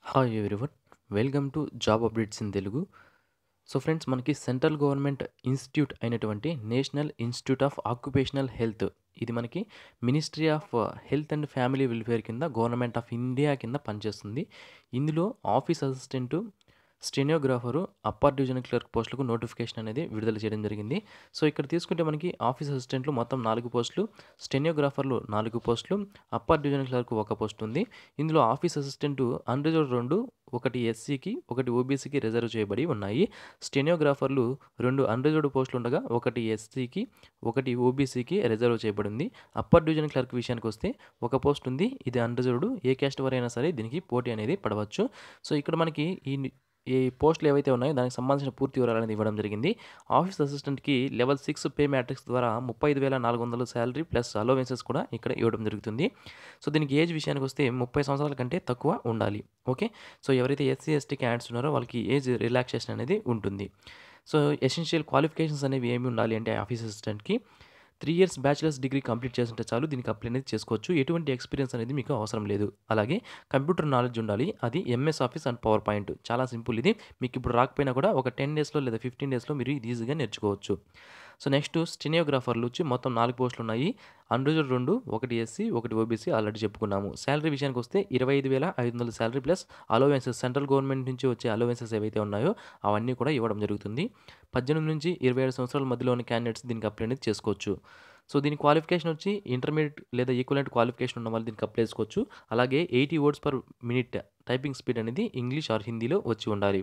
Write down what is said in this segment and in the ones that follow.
hi everyone welcome to job updates in Telugu so friends మనకి central government institute అయినటువంటి national institute of occupational health ఇది మనకి ministry of health and family welfare కింద government of India కింద పనిచేస్తుంది ఇందులో office assistant stenographer upper division clerk పోస్టులకు notification అనేది విడుదల చేయడం జరిగింది సో ఇక్కడ తీసుకుంటే మనకి ఆఫీస్ అసిస్టెంట్లు మొత్తం నాలుగు పోస్టులు స్టెనోగ్రాఫర్లు నాలుగు పోస్టులు అప్పర్ డివిజన్ క్లర్క్ ఒక పోస్ట్ ఉంది ఇందులో ఆఫీస్ అసిస్టెంట్ అన్రిజర్వ్ రెండు ఒకటి ఎస్సీకి ఒకటి ఓబీసీకి రిజర్వ్ చేయబడి ఉన్నాయి స్టెనోగ్రాఫర్లు రెండు అన్రిజర్వ్డ్ పోస్టులు ఉండగా ఒకటి ఎస్సీకి ఒకటి ఓబీసీకి రిజర్వ్ చేయబడింది అప్పర్ డివిజన్ క్లర్క్ విషయానికి వస్తే ఒక పోస్ట్ ఉంది ఇది అన్రిజర్వ్డ్ ఏ క్యాస్ట్ వారైనా సరే దీనికి పోటీ అనేది పడవచ్చు సో ఇక్కడ మనకి ఈ ఈ పోస్టులు ఏవైతే ఉన్నాయో దానికి సంబంధించిన పూర్తి వివరాలు అనేది ఇవ్వడం జరిగింది ఆఫీస్ అసిస్టెంట్కి లెవెల్ సిక్స్ పే మ్యాట్రిక్స్ ద్వారా ముప్పై ఐదు వేల నాలుగు వందల శాలరీ ప్లస్ అలోవెన్సెస్ కూడా ఇక్కడ ఇవ్వడం జరుగుతుంది సో దీనికి ఏజ్ విషయానికి వస్తే ముప్పై సంవత్సరాల కంటే తక్కువ ఉండాలి ఓకే సో ఎవరైతే ఎస్సీ ఎస్టీ క్యాండిడేట్స్ ఉన్నారో వాళ్ళకి ఏజ్ రిలాక్సేషన్ అనేది ఉంటుంది సో ఎసెన్షియల్ క్వాలిఫికేషన్స్ అనేవి ఏమి ఉండాలి అంటే ఆఫీస్ అసిస్టెంట్కి three years bachelor's degree complete చేస్తుంటే చాలు దీనికి అప్లై అనేది చేసుకోవచ్చు ఎటువంటి ఎక్స్పీరియన్స్ అనేది మీకు అవసరం లేదు అలాగే కంప్యూటర్ నాలెడ్జ్ ఉండాలి అది MS office and PowerPoint చాలా సింపుల్ ఇది మీకు ఇప్పుడు రాకపోయినా కూడా ఒక టెన్ డేస్లో లేదా ఫిఫ్టీన్ డేస్లో మీరు ఇది ఈజీగా నేర్చుకోవచ్చు సో నెక్స్ట్ స్టెనియోగ్రాఫర్లు వచ్చి మొత్తం నాలుగు పోస్టులు ఉన్నాయి అన్రిజర్వ్ రెండు ఒకటి ఎస్సీ ఒకటి ఓబీసీ ఆల్రెడీ చెప్పుకున్నాము శాలరీ విషయానికి వస్తే ఇరవై ఐదు వేల ఐదు వందల salary plus allowances central government నుంచి వచ్చే అలోవెన్సెస్ ఏవైతే ఉన్నాయో అవన్నీ కూడా ఇవ్వడం జరుగుతుంది పద్దెనిమిది నుంచి ఇరవై ఏడు సంవత్సరాల మధ్యలో ఉన్న క్యాండిడేట్స్ దీనికి అప్లై అనేది చేసుకోవచ్చు సో దీని క్వాలిఫికేషన్ వచ్చి ఇంటర్మీడియట్ లేదా ఈక్వలెంట్ క్వాలిఫికేషన్ ఉన్న వాళ్ళు దీనికి అప్లై చేసుకోవచ్చు అలాగే eighty words per minute typing speed అనేది ఇంగ్లీష్ ఆర్ హిందీలో వచ్చి ఉండాలి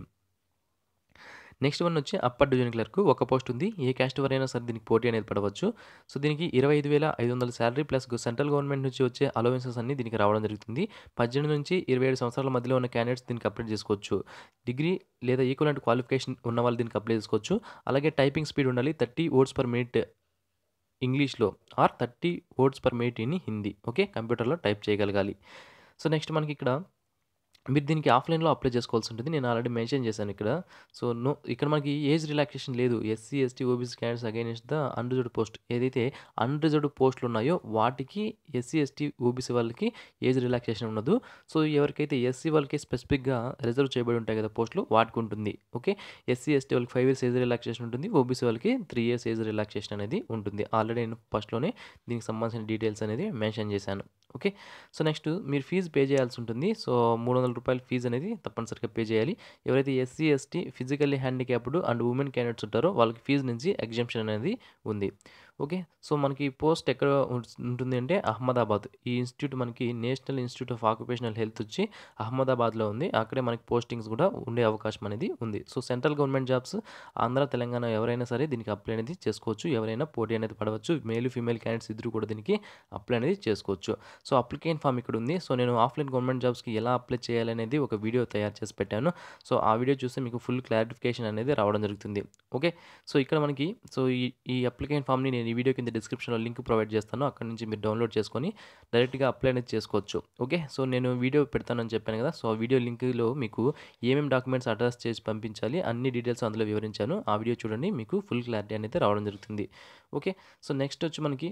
నెక్స్ట్ వన్ వచ్చి అప్పర్ డివిజన్ క్లర్క్ ఒక పోస్ట్ ఉంది ఏ క్యాస్ట్ వారైనా సరే దీనికి పోటీ అనేది పడవచ్చు సో దీనికి ఇరవై ఐదు వేల ఐదు వందల శాలరీ ప్లస్ సెంట్రల్ గవర్నమెంట్ నుంచి వచ్చే అలవెన్సెస్ అన్ని దీనికి రావడం జరుగుతుంది పద్దెనిమిది నుంచి ఇరవై ఏడు సంవత్సరాల మధ్యలో ఉన్న క్యాండిడేట్స్ దీనికి అప్లై చేసుకోవచ్చు డిగ్రీ లేదా ఈక్వలెంట్ క్వాలిఫికేషన్ ఉన్న వాళ్ళు దీనికి అప్లై చేసుకోవచ్చు అలాగే టైపింగ్ స్పీడ్ ఉండాలి థర్టీ వర్డ్స్ పర్ మినిట్ ఇంగ్లీష్లో or thirty words per minute in Hindi okay కంప్యూటర్లో టైప్ చేయగలగాలి సో నెక్స్ట్ మనకి ఇక్కడ మీరు దీనికి ఆఫ్లైన్లో అప్లై చేసుకోవాల్సి ఉంటుంది నేను ఆల్రెడీ మెన్షన్ చేశాను ఇక్కడ సో నో ఇక్కడ మనకి ఏజ్ రిలాక్సేషన్ లేదు SC ST OBC candidates against the unreserved post ఏదైతే అన్రిజర్వ్డ్ పోస్టులు ఉన్నాయో వాటికి ఎస్సీ ఎస్టీ ఓబీసీ వాళ్ళకి ఏజ్ రిలాక్సేషన్ ఉండదు సో ఎవరికైతే ఎస్సీ వాళ్ళకి స్పెసిఫిక్గా రిజర్వ్ చేయబడి ఉంటాయి కదా పోస్టులు వాటికి ఉంటుంది ఓకే ఎస్సీ ఎస్టీ వాళ్ళకి ఫైవ్ ఇయర్స్ ఏజ్ రిలాక్సేషన్ ఉంటుంది ఓబీసీ వాళ్ళకి త్రీ ఇయర్స్ ఏజ్ రిలాక్సేషన్ అనేది ఉంటుంది ఆల్రెడీ నేను ఫస్ట్లోనే దీనికి సంబంధించిన డీటెయిల్స్ అనేది మెన్షన్ చేశాను ఓకే సో నెక్స్ట్ మీరు ఫీజు పే చేయాల్సి ఉంటుంది సో మూడు వందల రూపాయల ఫీజు అనేది తప్పనిసరిగా పే చేయాలి ఎవరైతే SC ST physically handicapped and women candidates ఉంటారో వాళ్ళకి ఫీజు నుంచి ఎగ్జామ్షన్ అనేది ఉంది ఓకే సో మనకి పోస్ట్ ఎక్కడ ఉంటుంది అంటే అహ్మదాబాద్ ఈ ఇన్స్టిట్యూట్ మనకి national institute of occupational health వచ్చి అహ్మదాబాద్లో ఉంది అక్కడే మనకి పోస్టింగ్స్ కూడా ఉండే అవకాశం అనేది ఉంది so central government jobs Andhra Telangana ఎవరైనా సరే దీనికి అప్లై అనేది చేసుకోవచ్చు ఎవరైనా పోటీ అనేది పడవచ్చు మేల్ ఫీమేల్ క్యాండిడేట్స్ ఇద్దరు కూడా దీనికి అప్లై అనేది చేసుకోవచ్చు సో అప్లికేషన్ ఫామ్ ఇక్కడ ఉంది సో నేను ఆఫ్లైన్ గవర్నమెంట్ జాబ్స్కి ఎలా అప్లై చేయాలనేది ఒక వీడియో తయారు చేసి పెట్టాను సో ఆ వీడియో చూస్తే మీకు ఫుల్ క్లారిఫికేషన్ అనేది రావడం జరుగుతుంది ఓకే సో ఇక్కడ మనకి సో ఈ ఈ అప్లికేషన్ ఫామ్ని నేను ఈ వీడియో కింద డిస్క్రిప్షన్లో లింక్ ప్రొవైడ్ చేస్తాను అక్కడ నుంచి మీరు డౌన్లోడ్ చేసుకొని డైరెక్ట్గా అప్లై అనేది చేసుకోవచ్చు ఓకే సో నేను వీడియో పెడతానని చెప్పాను కదా సో ఆ వీడియో లింక్లో మీకు ఏమేమి డాక్యుమెంట్స్ అడ్రస్ చేసి పంపించాలి అన్ని డీటెయిల్స్ అందులో వివరించాను ఆ వీడియో చూడండి మీకు ఫుల్ క్లారిటీ అనేది రావడం జరుగుతుంది ఓకే సో నెక్స్ట్ వచ్చి మనకి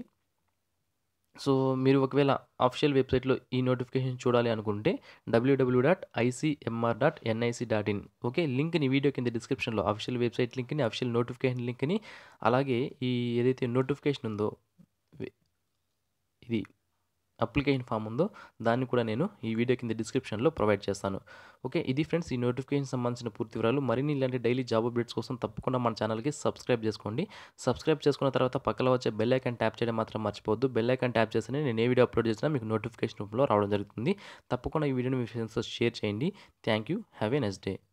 సో మీరు ఒకవేళ అఫిషియల్ వెబ్సైట్లో ఈ నోటిఫికేషన్ చూడాలి అనుకుంటే డబ్ల్యూడబ్ల్యూ dot ICMR dot NIC dot in okay లింక్ని వీడియో కింద డిస్క్రిప్షన్లో అఫిషియల్ వెబ్సైట్ లింక్ని అఫిషియల్ నోటిఫికేషన్ లింక్ని అలాగే ఈ ఏదైతే నోటిఫికేషన్ ఉందో ఇది అప్లికేషన్ ఫామ్ ఉందో దాన్ని కూడా నేను ఈ వీడియో కింద డిస్క్రిప్షన్లో ప్రొవైడ్ చేస్తాను ఓకే ఇది ఫ్రెండ్స్ ఈ నోటిఫికేషన్ సంబంధించిన పూర్తి వివరాలు మరిన్ని ఇలాంటి డైలీ జాబ్ అప్డేట్స్ కోసం తప్పకుండా మన ఛానల్కి సబ్స్క్రైబ్ చేసుకోండి సబ్స్క్రైబ్ చేసుకున్న తర్వాత పక్కన వచ్చే బెల్ ఐకాన్ ట్యాప్ చేయడం మాత్రం మర్చిపోవద్దు బెల్ ఐకాన్ ట్యాప్ చేస్తేనే నేను ఏ వీడియో అప్లోడ్ చేసినా మీకు నోటిఫికేషన్ రూపంలో రావడం జరుగుతుంది తప్పకుండా ఈ వీడియోని మీ ఫ్రెండ్స్తో షేర్ చేయండి thank you have a next day